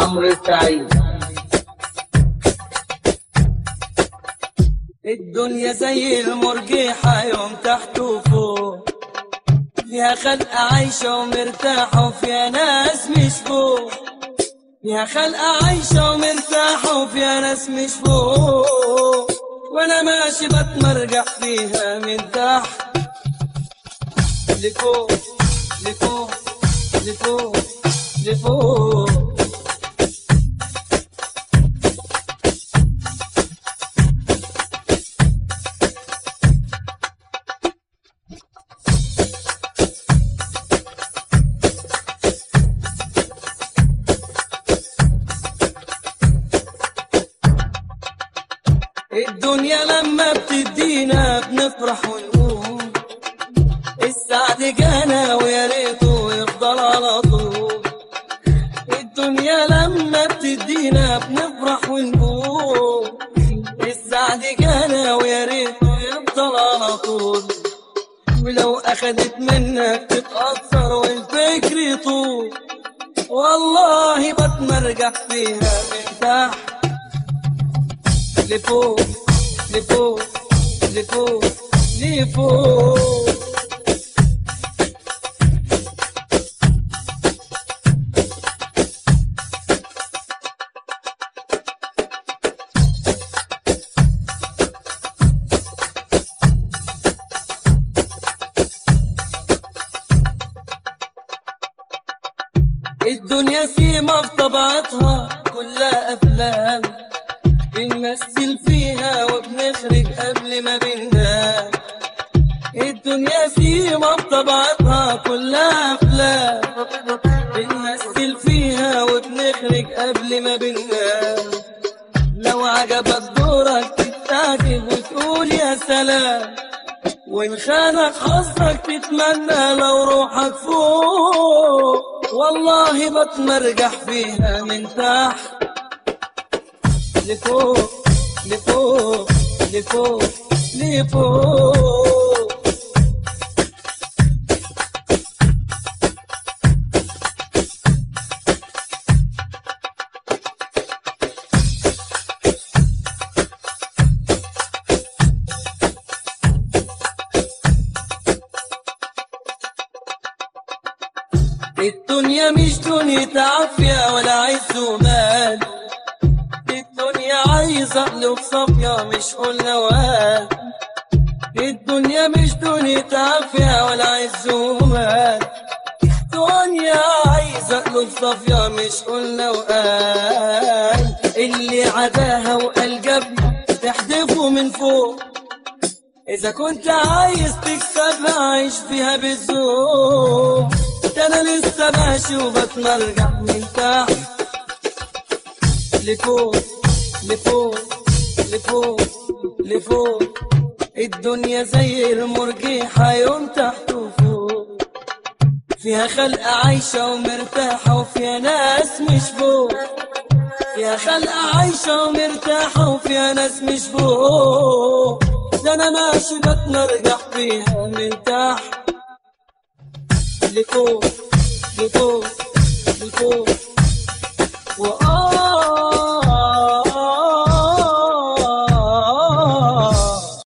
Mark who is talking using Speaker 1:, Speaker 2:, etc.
Speaker 1: عمرو السعيد
Speaker 2: الدنيا زي المرجيحة يوم تحت وفوق فيها خلقة عايشة ومرتاحة وفيها ناس مش فوق فيها خلقة عايشة ومرتاحة وفيها ناس مش فوق وانا ماشي بتمرجح فيها من تحت لفوق لفوق لفوق لفوق الدنيا لما بتدينا بنفرح ونقول السعد جانا ويا ريته يفضل على طول الدنيا لما بتدينا بنفرح ونقول السعد جانا ويا ريته يفضل على طول ولو اخدت منك تتأثر والفكر يطول والله بتمرجح فيها من تحت لفوق لفوق لفوق لفوق الدنيا سيما في طبيعتها كلها أفلام بنمثل فيها وبنخرج قبل ما بننام الدنيا سيما بطبيعتها كلها أفلام بنمثل فيها وبنخرج قبل ما بننام لو عجبك دورك تتعجب وتقول يا سلام وإن خانك حظك تتمنى لو روحك فوق والله بتمرجح فيها من تحت لفوق لفوق لفوق لفوق الدنيا مش دنيا عافية ولا عز ومال الدنيا عايزة قلوب صافية مش قلنا وقال الدنيا مش دنيا عافية ولا عز ومال الدنيا عايزة قلوب صافية مش قلنا وقال اللي عداها وقال جبنا تحدفه من فوق إذا كنت عايز تكسبها عيش فيها بالذوق ده أنا لسه ماشي وبتمرجع من تحت لفوق لفوق لفوق لفوق الدنيا زي المرجيحة يوم تحت وفوق فيها خلقة عايشة ومرتاحة وفيها ناس مش فوق فيها خلقة عايشة ومرتاحة وفيها ناس مش فوق ده أنا ماشي بتمرجح فيها من تحت لفوق لفوق لفوق وآه